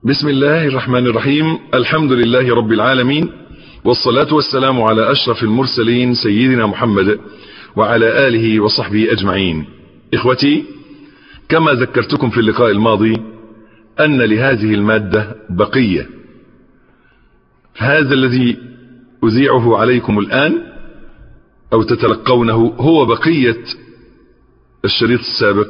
بسم الله الرحمن الرحيم الحمد لله رب العالمين والصلاة والسلام على أشرف المرسلين سيدنا محمد وعلى آله وصحبه أجمعين إخوتي كما ذكرتكم في اللقاء الماضي أن لهذه المادة بقية هذا الذي أذيعه عليكم الآن أو تتلقونه هو بقية الشريط السابق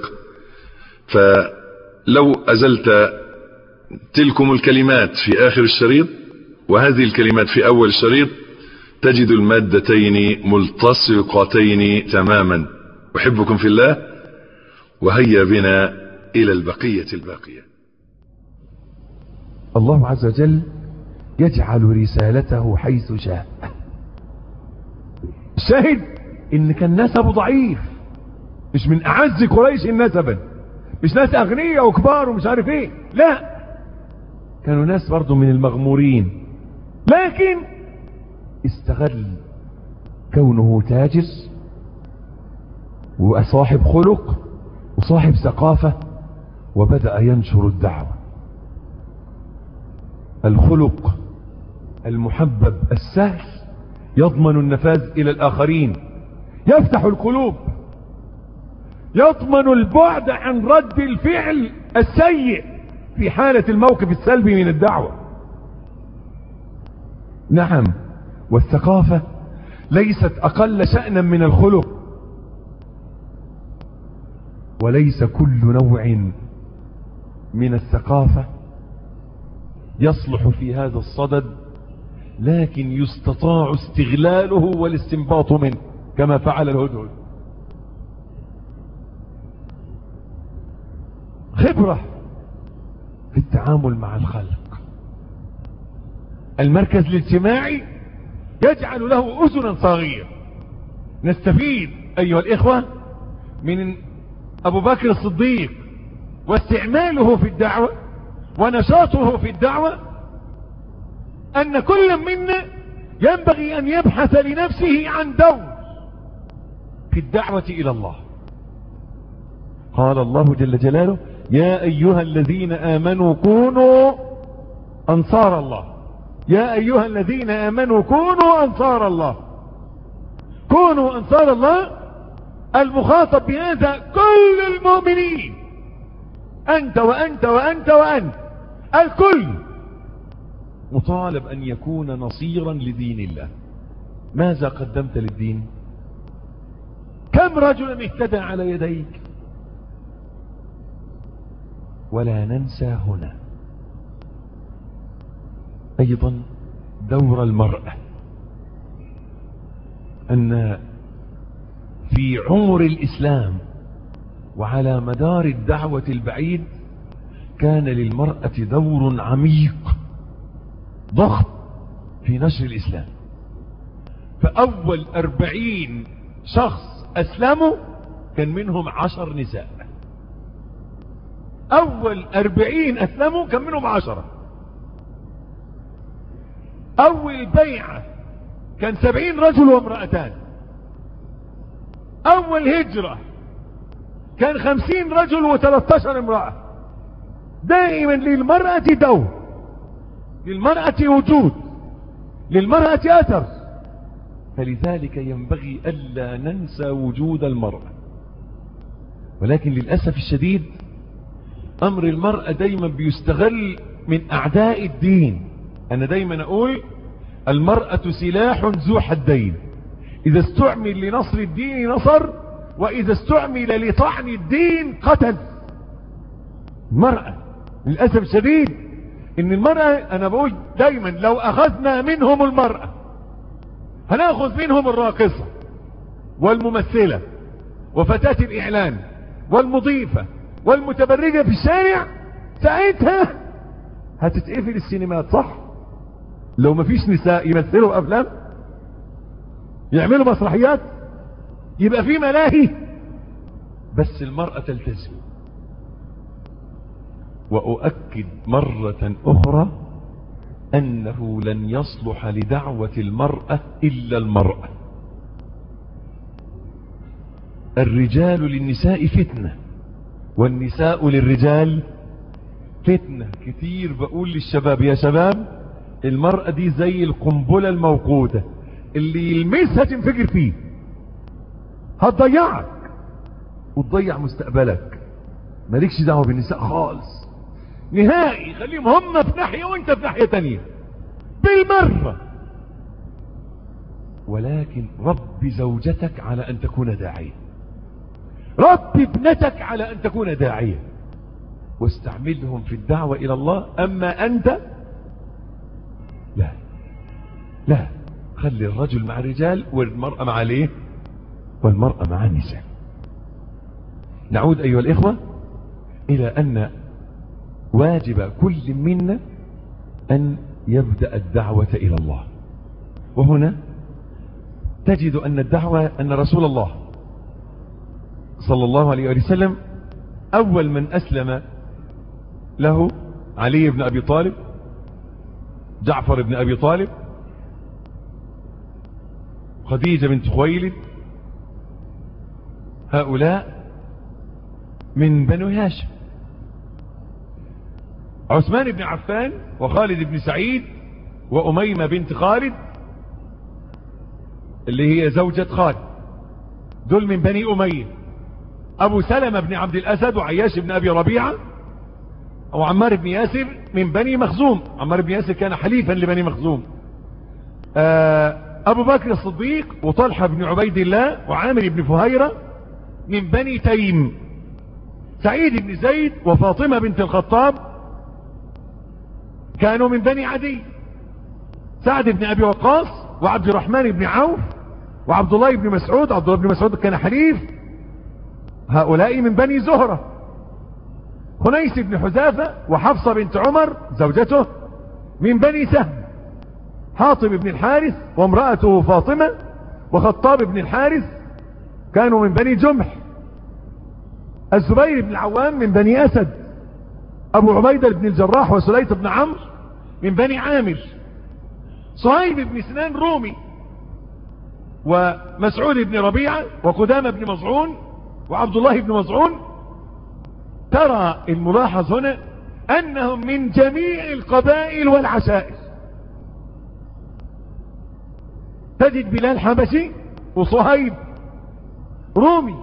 فلو أزلت تلكم الكلمات في آخر الشريط وهذه الكلمات في أول الشريط تجد المادتين ملتصقتين تماما أحبكم في الله وهيا بنا إلى البقية الباقية الله عز وجل يجعل رسالته حيث شاء الشاهد ان كان نسبه ضعيف مش من اعز قريش نسبا مش ناس اغنياء وكبار ومش عارف ايه لا كانوا ناس برضو من المغمورين لكن استغل كونه تاجر وصاحب خلق وصاحب ثقافة وبدأ ينشر الدعوة الخلق المحبب السهل يضمن النفاذ إلى الآخرين يفتح القلوب يضمن البعد عن رد الفعل السيء في حالة الموقف السلبي من الدعوة نعم والثقافة ليست أقل شأنا من الخلق وليس كل نوع من الثقافة يصلح في هذا الصدد لكن يستطاع استغلاله والاستنباط منه كما فعل الهدهد خبرة في التعامل مع الخلق المركز الاجتماعي يجعل له أذنا صاغية نستفيد أيها الإخوة من أبو بكر الصديق واستعماله في الدعوة ونشاطه في الدعوة أن كل منا ينبغي أن يبحث لنفسه عن دور في الدعوة إلى الله قال الله جل جلاله يا أيها الذين آمنوا كونوا أنصار الله يا أيها الذين آمنوا كونوا أنصار الله كونوا أنصار الله المخاطب بهذا كل المؤمنين أنت وأنت وأنت وأنت الكل مطالب أن يكون نصيرا لدين الله ماذا قدمت للدين كم رجلا اهتدى على يديك ولا ننسى هنا أيضا دور المرأة أن في عمر الإسلام وعلى مدار الدعوة البعيد كان للمرأة دور عميق ضخم في نشر الإسلام فأول أربعين شخص أسلموا كان منهم عشر نساء أول أربعين أسلموا كان منهم عشرة أول بيعة كان سبعين رجل وامرأتان أول هجرة كان خمسين رجل وثلاثتاشر امرأة دائما للمرأة دور للمرأة وجود للمرأة أثر فلذلك ينبغي ألا ننسى وجود المرأة ولكن للأسف الشديد أمر المرأة دايما بيستغل من أعداء الدين أنا دايما أقول المرأة سلاح ذو حدين إذا استعمل لنصر الدين نصر وإذا استعمل لطعن الدين قتل المرأة للأسف الشديد إن المرأة أنا بقول دايما لو أخذنا منهم المرأة هنأخذ منهم الراقصة والممثلة وفتاة الإعلان والمضيفة والمتبرجة في الشارع ساعتها هتتقفل السينمات صح لو مفيش نساء يمثلوا أفلام يعملوا مسرحيات يبقى في ملاهي بس المرأة تلتزم وأؤكد مرة أخرى أنه لن يصلح لدعوة المرأة إلا المرأة الرجال للنساء فتنة والنساء للرجال فتنة كتير بقول للشباب يا شباب المرأة دي زي القنبلة الموقودة اللي يلمسها تنفجر فيه هتضيعك وتضيع مستقبلك مالكش دعوة بالنساء خالص نهائي خليهم هم في ناحية وانت في ناحية تانية بالمرة ولكن رب زوجتك على ان تكون داعية رب ابنتك على ان تكون داعية واستعملهم في الدعوة الى الله اما انت لا لا خلي الرجل مع الرجال والمرأة مع الايه والمرأة مع النساء نعود ايها الاخوة الى ان واجب كل منا ان يبدأ الدعوة الى الله وهنا تجد ان الدعوة ان رسول الله صلى الله عليه وسلم اول من اسلم له علي بن ابي طالب جعفر بن ابي طالب خديجة بنت خويلد هؤلاء من بنو هاشم عثمان بن عفان وخالد بن سعيد وأميمة بنت خالد اللي هي زوجة خالد دول من بني أمية أبو سلمة بن عبد الأسد وعياش بن أبي ربيعة وعمار بن ياسر من بني مخزوم عمار بن ياسر كان حليفا لبني مخزوم أبو بكر الصديق وطلحة بن عبيد الله وعامر بن فهيرة من بني تيم سعيد بن زيد وفاطمة بنت الخطاب كانوا من بني عدي سعد بن أبي وقاص وعبد الرحمن بن عوف وعبد الله بن مسعود عبد الله بن مسعود كان حليف هؤلاء من بني زهرة خنيس بن حذافة وحفصة بنت عمر زوجته من بني سهم حاطب بن الحارث وامرأته فاطمة وخطاب بن الحارث كانوا من بني جمح الزبير بن العوام من بني أسد أبو عبيدة بن الجراح وسليط بن عمرو من بني عامر صهيب بن سنان رومي ومسعود بن ربيعة وقدامة بن مزعون وعبد الله بن مزعون ترى الملاحظ هنا أنهم من جميع القبائل والعشائر تجد بلال حبشي وصهيب رومي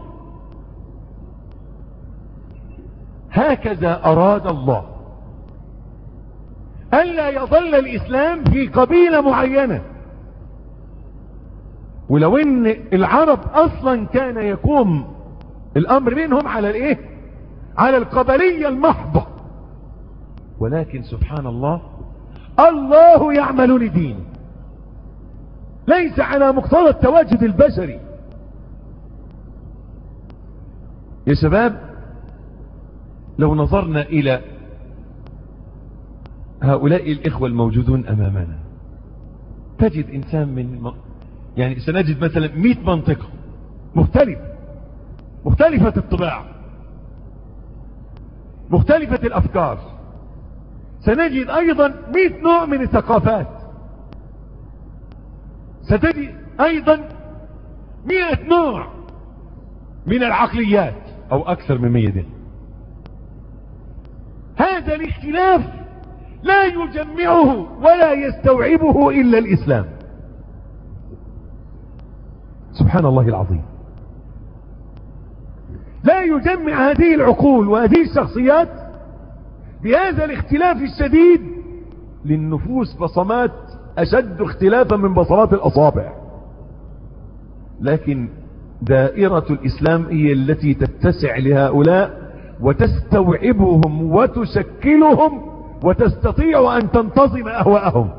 هكذا أراد الله ألا يظل الإسلام في قبيلة معينة ولو ان العرب اصلا كان يقوم الامر منهم على الايه على القبلية المحضة ولكن سبحان الله الله يعمل لدينه ليس على مقتضى التواجد البشري يا شباب لو نظرنا الى هؤلاء الاخوة الموجودون امامنا تجد انسان من يعني سنجد مثلا 100 منطقة مختلفة مختلفة الطباع مختلفة الافكار سنجد ايضا 100 نوع من الثقافات ستجد ايضا 100 نوع من العقليات او اكثر من 100 دي هذا الاختلاف لا يجمعه ولا يستوعبه الا الاسلام سبحان الله العظيم لا يجمع هذه العقول وهذه الشخصيات بهذا الاختلاف الشديد للنفوس بصمات اشد اختلافا من بصمات الاصابع لكن دائرة الاسلام هي التي تتسع لهؤلاء وتستوعبهم وتشكلهم وتستطيع ان تنتظم اهواءهم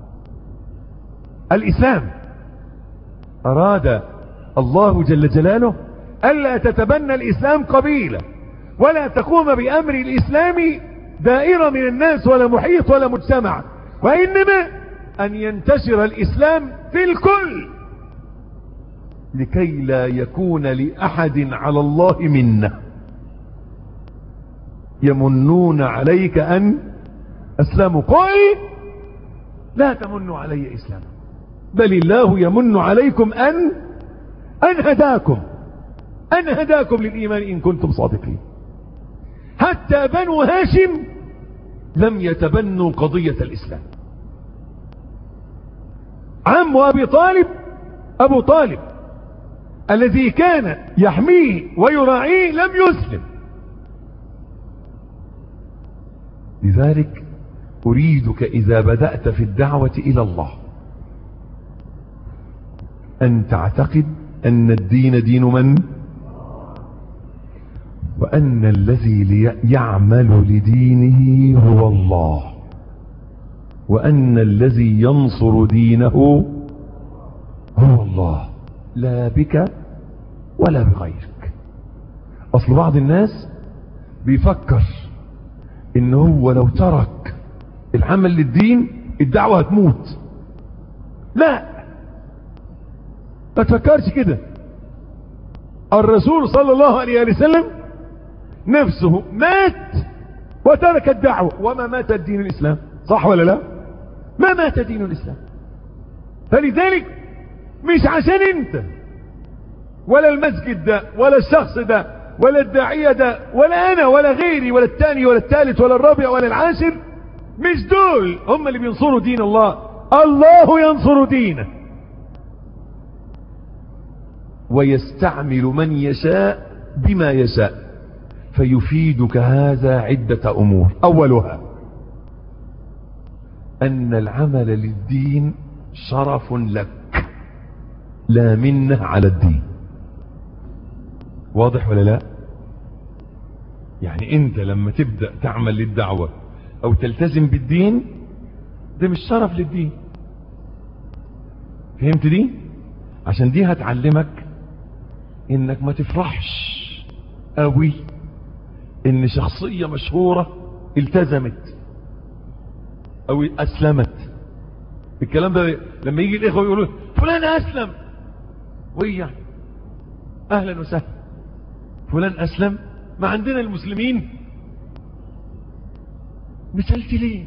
الاسلام اراد الله جل جلاله الا تتبنى الاسلام قبيلة ولا تقوم بامر الاسلام دائرة من الناس ولا محيط ولا مجتمع وانما ان ينتشر الاسلام في الكل لكي لا يكون لاحد على الله منه يمنون عليك ان اسلموا قل لا تمنوا علي اسلام بل الله يمن عليكم ان ان هداكم ان هداكم للايمان ان كنتم صادقين حتى بنو هاشم لم يتبنوا قضية الإسلام عم أبي طالب أبو طالب الذي كان يحميه ويراعيه لم يسلم لذلك أريدك إذا بدأت في الدعوة إلى الله أن تعتقد أن الدين دين من وأن الذي يعمل لدينه هو الله وأن الذي ينصر دينه هو الله لا بك ولا بغيرك أصل بعض الناس بيفكر إن هو لو ترك العمل للدين الدعوة هتموت لا ما تفكرش كده الرسول صلى الله عليه وسلم نفسه مات وترك الدعوة وما مات الدين الإسلام صح ولا لا ما مات دين الإسلام فلذلك مش عشان انت ولا المسجد ده ولا الشخص ده ولا الداعية ده ولا انا ولا غيري ولا الثاني ولا الثالث ولا الرابع ولا العاشر مش دول هم اللي بينصروا دين الله الله ينصر دينه ويستعمل من يشاء بما يشاء فيفيدك هذا عدة أمور أولها أن العمل للدين شرف لك لا منه على الدين واضح ولا لا يعني انت لما تبدأ تعمل للدعوة او تلتزم بالدين ده مش شرف للدين فهمت دي عشان دي هتعلمك انك ما تفرحش قوي ان شخصية مشهورة التزمت او اسلمت الكلام ده لما يجي الاخوة يقولوا فلان اسلم وايه يعني اهلا وسهلا فلان اسلم ما عندنا المسلمين مثلت ليه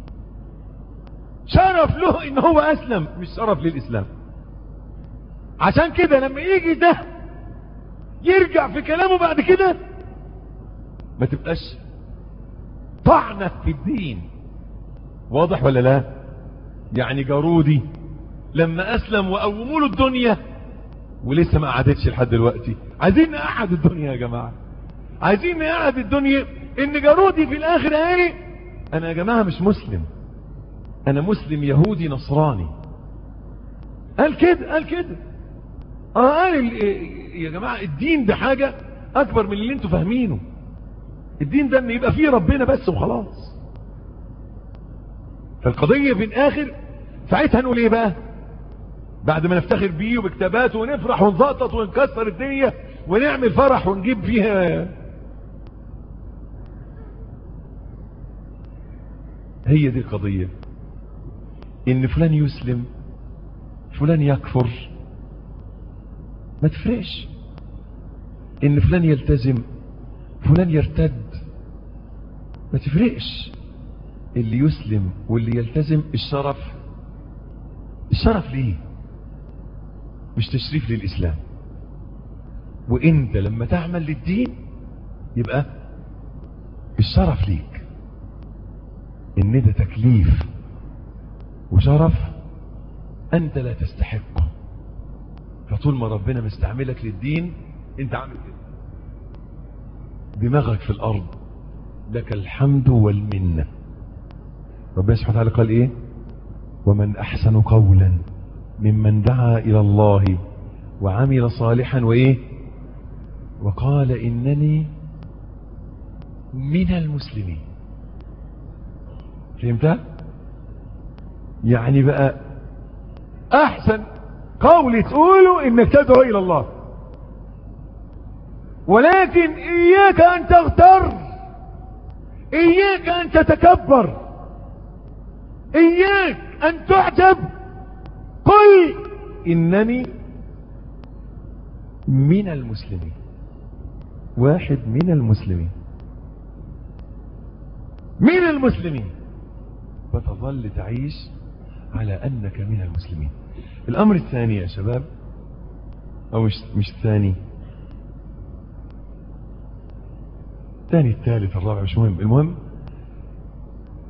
شرف له ان هو اسلم مش شرف للاسلام عشان كده لما يجي ده يرجع في كلامه بعد كده ما تبقاش طعنة في الدين واضح ولا لا يعني جارودي لما اسلم وقوموا له الدنيا ولسه ما قعدتش لحد دلوقتي عايزين نقعد الدنيا يا جماعة عايزين نقعد الدنيا ان جارودي في الاخر قال انا يا جماعة مش مسلم انا مسلم يهودي نصراني قال كده قال كده اه قال يا جماعة الدين ده حاجة اكبر من اللي انتوا فاهمينه الدين ده ان يبقى فيه ربنا بس وخلاص فالقضية في الاخر ساعتها نقول ايه بقى بعد ما نفتخر بيه وبكتاباته ونفرح ونزقطط ونكسر الدنيا ونعمل فرح ونجيب فيها هي دي القضية ان فلان يسلم فلان يكفر ما تفرقش ان فلان يلتزم فلان يرتد ما تفرقش اللي يسلم واللي يلتزم الشرف الشرف ليه مش تشريف للإسلام وانت لما تعمل للدين يبقى الشرف ليك ان ده تكليف وشرف انت لا تستحقه فطول ما ربنا مستعملك للدين انت عامل كده دماغك في الارض لك الحمد والمنة ربنا سبحانه وتعالى قال ايه ومن احسن قولا ممن دعا الى الله وعمل صالحا وايه وقال انني من المسلمين فهمتها يعني بقى احسن قول تقوله انك تدعو الى الله ولكن اياك ان تغتر اياك ان تتكبر اياك ان تعجب قل انني من المسلمين واحد من المسلمين من المسلمين فتظل تعيش على انك من المسلمين الامر الثاني يا شباب او مش, مش الثاني الثاني الثالث الرابع مش مهم المهم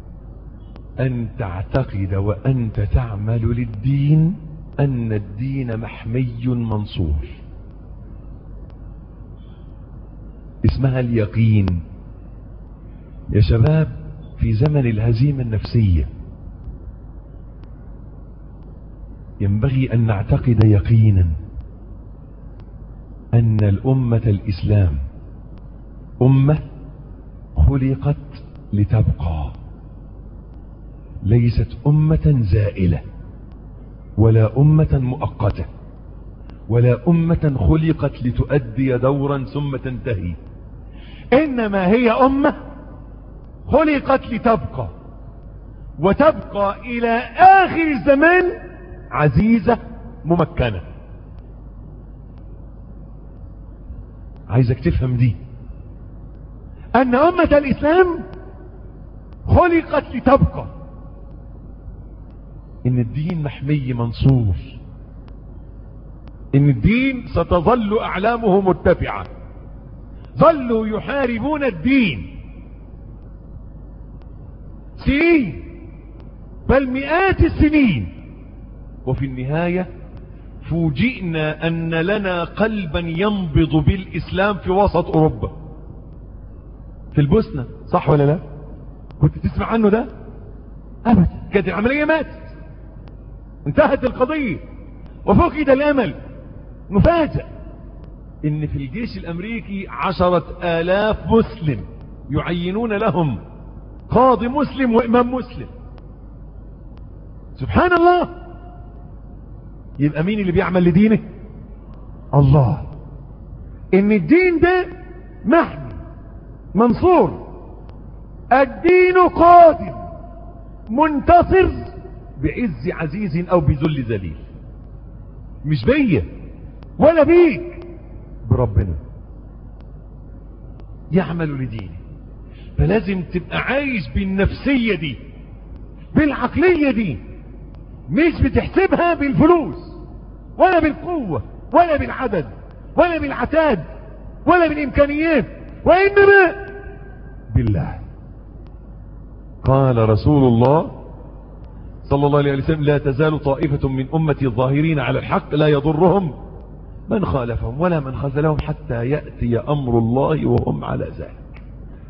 أن تعتقد وأنت تعمل للدين أن الدين محمي منصور اسمها اليقين يا شباب في زمن الهزيمة النفسية ينبغي أن نعتقد يقينا أن الأمة الإسلام أمة خلقت لتبقى ليست أمة زائلة ولا أمة مؤقتة ولا أمة خلقت لتؤدي دورا ثم تنتهي إنما هي أمة خلقت لتبقى وتبقى إلى آخر الزمان عزيزة ممكنة عايزك تفهم دي أن أمة الإسلام خلقت لتبقى إن الدين محمي منصور إن الدين ستظل أعلامه مرتفعة ظلوا يحاربون الدين سنين بل مئات السنين وفي النهاية فوجئنا أن لنا قلبا ينبض بالإسلام في وسط أوروبا في البوسنة صح ولا لا كنت تسمع عنه ده أبدا كانت العملية ماتت انتهت القضية وفقد الأمل نفاجأ ان في الجيش الامريكي عشرة الاف مسلم يعينون لهم قاضي مسلم وامام مسلم سبحان الله يبقى مين اللي بيعمل لدينه الله ان الدين ده محمي منصور الدين قادم منتصر بعز عزيز او بذل ذليل مش بيا ولا بيك بربنا يعمل لدينه فلازم تبقى عايش بالنفسية دي بالعقلية دي مش بتحسبها بالفلوس ولا بالقوة ولا بالعدد ولا بالعتاد ولا بالإمكانيات وإنما بالله قال رسول الله صلى الله عليه وسلم لا تزال طائفة من أمتي الظاهرين على الحق لا يضرهم من خالفهم ولا من خذلهم حتى يأتي أمر الله وهم على ذلك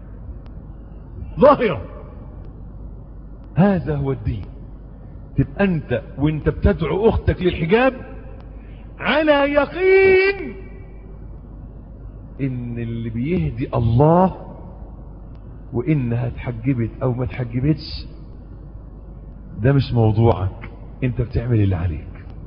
ظاهرة هذا هو الدين تبقى أنت وانت بتدعو أختك للحجاب على يقين إن اللي بيهدي الله وإنها اتحجبت أو ما اتحجبتش ده مش موضوعك انت بتعمل اللي عليك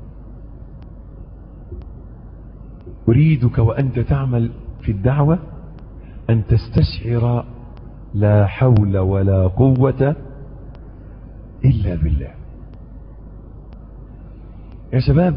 أريدك وأنت تعمل في الدعوة أن تستشعر لا حول ولا قوة إلا بالله يا شباب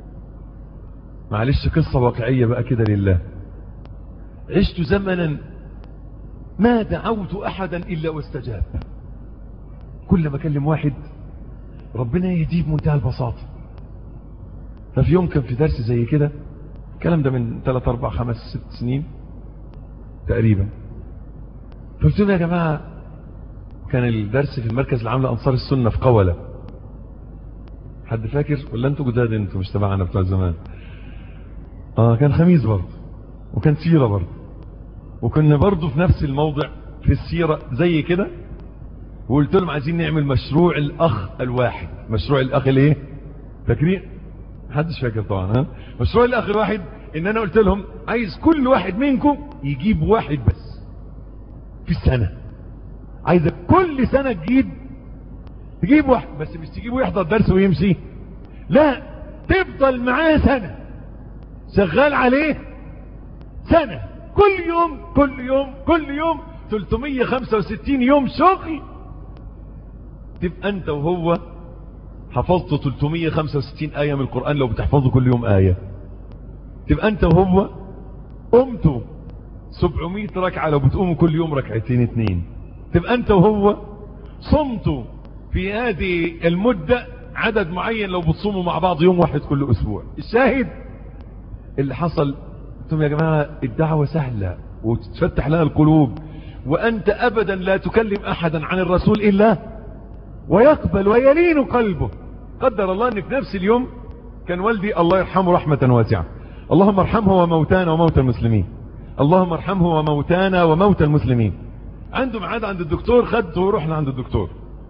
معلش قصة واقعية بقى كده لله عشت زمنا ما دعوت أحدا إلا واستجاب كل ما أكلم واحد ربنا يهديه بمنتهى البساطة ففي يوم كان في درس زي كده الكلام ده من 3 4 5 6 سنين تقريبا فقلت لهم يا جماعة كان الدرس في المركز العام لأنصار السنة في قولة حد فاكر ولا انتوا جداد انتوا مش تبعنا بتوع زمان اه كان خميس برضه وكان سيرة برضه وكنا برضه في نفس الموضع في السيرة زي كده وقلت لهم عايزين نعمل مشروع الاخ الواحد مشروع الاخ الايه فاكرين محدش فاكر طبعا ها مشروع الاخ الواحد ان انا قلت لهم عايز كل واحد منكم يجيب واحد بس في السنة عايزك كل سنة تجيب تجيب واحد بس مش تجيبه يحضر درس ويمشي لا تفضل معاه سنة شغال عليه سنة كل يوم كل يوم كل يوم 365 يوم شغل تبقى انت وهو حفظت 365 آية من القرآن لو بتحفظه كل يوم آية تبقى انت وهو قمتوا 700 ركعة لو بتقوموا كل يوم ركعتين اتنين تبقى انت وهو صمتوا في هذه المدة عدد معين لو بتصوموا مع بعض يوم واحد كل اسبوع الشاهد اللي حصل انتم يا جماعة الدعوة سهلة وتتفتح لها القلوب وانت ابدا لا تكلم احدا عن الرسول الا ويقبل ويلين قلبه قدر الله ان في نفس اليوم كان والدي الله يرحمه رحمة واسعة اللهم ارحمه وموتانا وموتى المسلمين اللهم ارحمه وموتانا وموتى المسلمين عنده ميعاد عند الدكتور خدته ورحنا عند الدكتور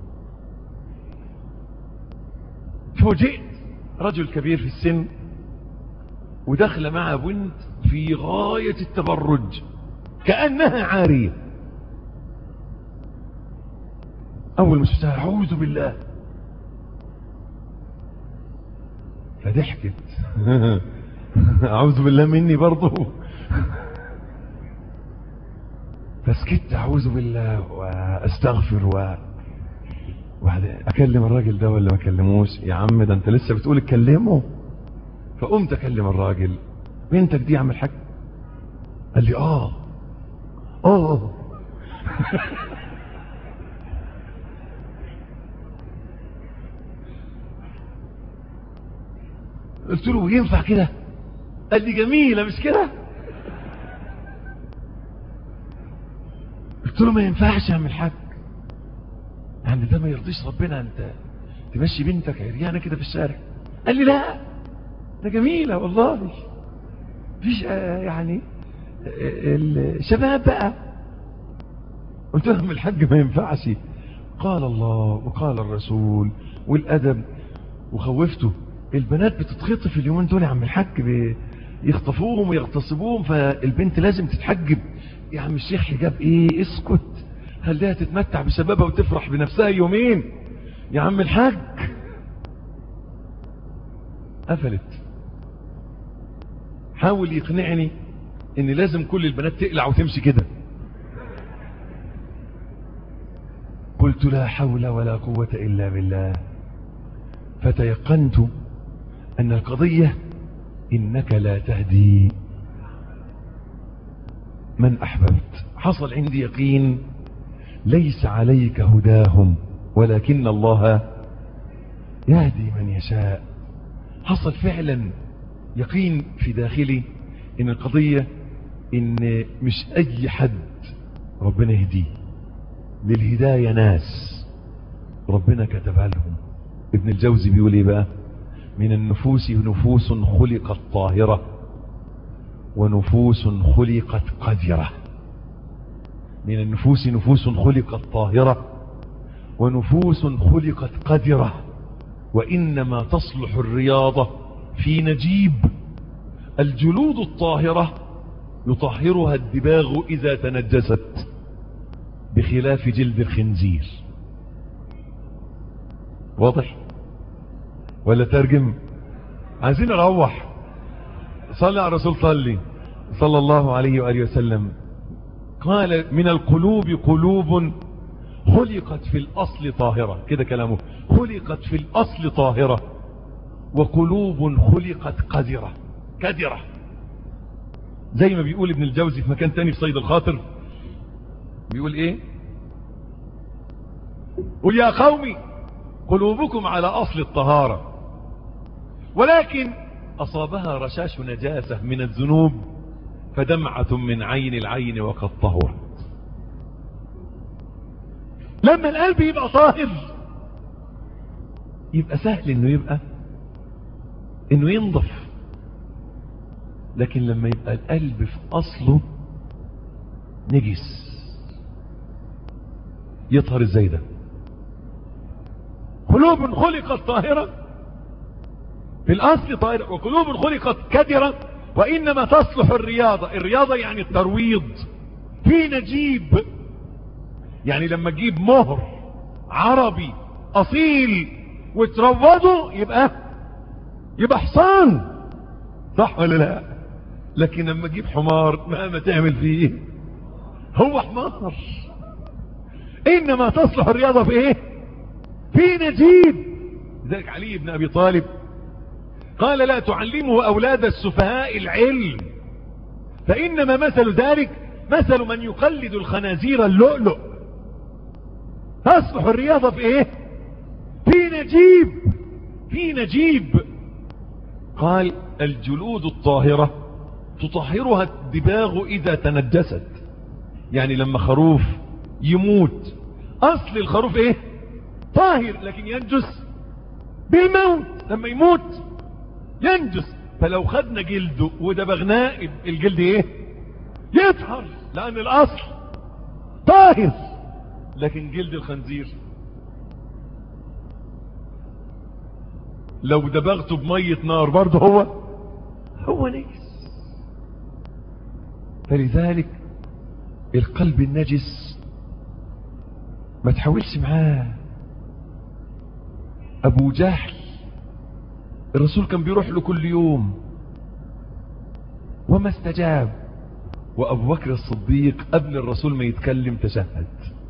فوجئت رجل كبير في السن ودخل معه بنت في غاية التبرج كأنها عارية أول ما شفتها أعوذ بالله فضحكت أعوذ بالله مني برضه فسكت أعوذ بالله وأستغفر و وبعدين أكلم الراجل ده ولا ما أكلموش يا عم ده أنت لسه بتقول اتكلمه فقمت أكلم الراجل بنتك دي يا عم الحاج قال لي آه آه قلت له ينفع كده قال لي جميلة مش كده قلت له ما ينفعش يا عم الحاج يعني ده ما يرضيش ربنا انت تمشي بنتك عريانة كده في الشارع قال لي لا ده جميلة والله فيش آه يعني آه الشباب بقى قلت له يا عم الحاج ما ينفعش قال الله وقال الرسول والأدب وخوفته البنات بتتخطف اليومين دول يا عم الحاج يخطفوهم ويغتصبوهم فالبنت لازم تتحجب يا عم الشيخ حجاب ايه اسكت خليها تتمتع بشبابها وتفرح بنفسها يومين يا عم الحاج قفلت حاول يقنعني ان لازم كل البنات تقلع وتمشي كده قلت لا حول ولا قوة الا بالله فتيقنت أن القضية إنك لا تهدي من أحببت حصل عندي يقين ليس عليك هداهم ولكن الله يهدي من يشاء حصل فعلا يقين في داخلي إن القضية إن مش أي حد ربنا يهديه للهداية ناس ربنا كتبها لهم ابن الجوزي بيقول ايه بقى من النفوس نفوس خلقت طاهرة ونفوس خلقت قذرة من النفوس نفوس خلقت طاهرة ونفوس خلقت قذرة وإنما تصلح الرياضة في نجيب الجلود الطاهرة يطهرها الدباغ إذا تنجست بخلاف جلد الخنزير واضح ولا ترجم عايزين نروح صلى على الرسول صلي صلى الله عليه وآله وسلم قال من القلوب قلوب خلقت في الأصل طاهرة كده كلامه خلقت في الأصل طاهرة وقلوب خلقت قذرة كدرة زي ما بيقول ابن الجوزي في مكان تاني في صيد الخاطر بيقول ايه قل يا قومي قلوبكم على أصل الطهارة ولكن أصابها رشاش نجاسة من الذنوب فدمعة من عين العين وقد طهرت لما القلب يبقى طاهر يبقى سهل انه يبقى انه ينضف لكن لما يبقى القلب في اصله نجس يطهر ازاي ده قلوب خلقت طاهرة في الأصل طاهرة وقلوب خلقت كدرة وإنما تصلح الرياضة الرياضة يعني الترويض في نجيب يعني لما تجيب مهر عربي أصيل وتروضه يبقى يبقى حصان صح ولا لا لكن لما تجيب حمار مهما تعمل فيه هو حمار إنما تصلح الرياضة في إيه في نجيب ذلك علي بن أبي طالب قال لا تعلموا أولاد السفهاء العلم فإنما مثل ذلك مثل من يقلد الخنازير اللؤلؤ تصلح الرياضة في ايه في نجيب في نجيب قال الجلود الطاهرة تطهرها الدباغ إذا تنجست يعني لما خروف يموت أصل الخروف ايه طاهر لكن ينجس بالموت لما يموت ينجس فلو خدنا جلده ودبغناه الجلد ايه يطهر لان الاصل طاهر لكن جلد الخنزير لو دبغته بمية نار برضه هو هو نجس فلذلك القلب النجس ما تحاولش معاه ابو جهل الرسول كان بيروح له كل يوم وما استجاب وابو بكر الصديق قبل الرسول ما يتكلم تشهد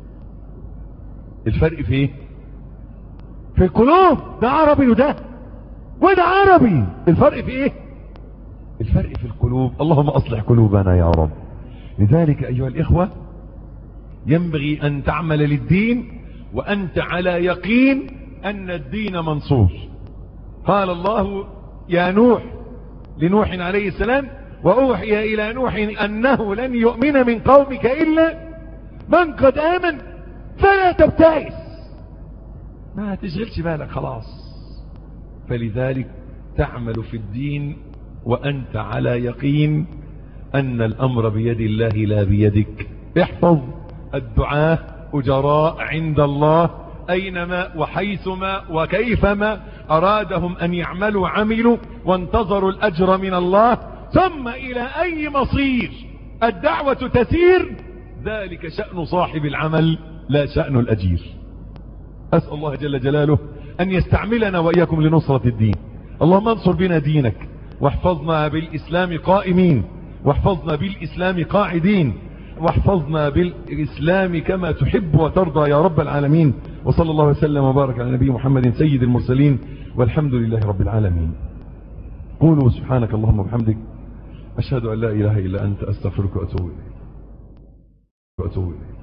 الفرق في ايه في القلوب ده عربي وده وده عربي الفرق في ايه الفرق في القلوب اللهم اصلح قلوبنا يا رب لذلك ايها الاخوة ينبغي ان تعمل للدين وانت على يقين ان الدين منصور قال الله يا نوح لنوح عليه السلام واوحي الى نوح انه لن يؤمن من قومك الا من قد امن فلا تبتئس ما تشغلش بالك خلاص فلذلك تعمل في الدين وأنت على يقين أن الأمر بيد الله لا بيدك احفظ الدعاء أجراء عند الله أينما وحيثما وكيفما أرادهم أن يعملوا عملوا وانتظروا الأجر من الله ثم إلى أي مصير الدعوة تسير ذلك شأن صاحب العمل لا شأن الأجير أسأل الله جل جلاله أن يستعملنا وإياكم لنصرة الدين اللهم انصر بنا دينك واحفظنا بالإسلام قائمين واحفظنا بالإسلام قاعدين واحفظنا بالإسلام كما تحب وترضى يا رب العالمين وصلى الله وسلم وبارك على نبي محمد سيد المرسلين والحمد لله رب العالمين قولوا سبحانك اللهم وبحمدك أشهد أن لا إله إلا أنت أستغفرك وأتوب إليك وأتوب إليك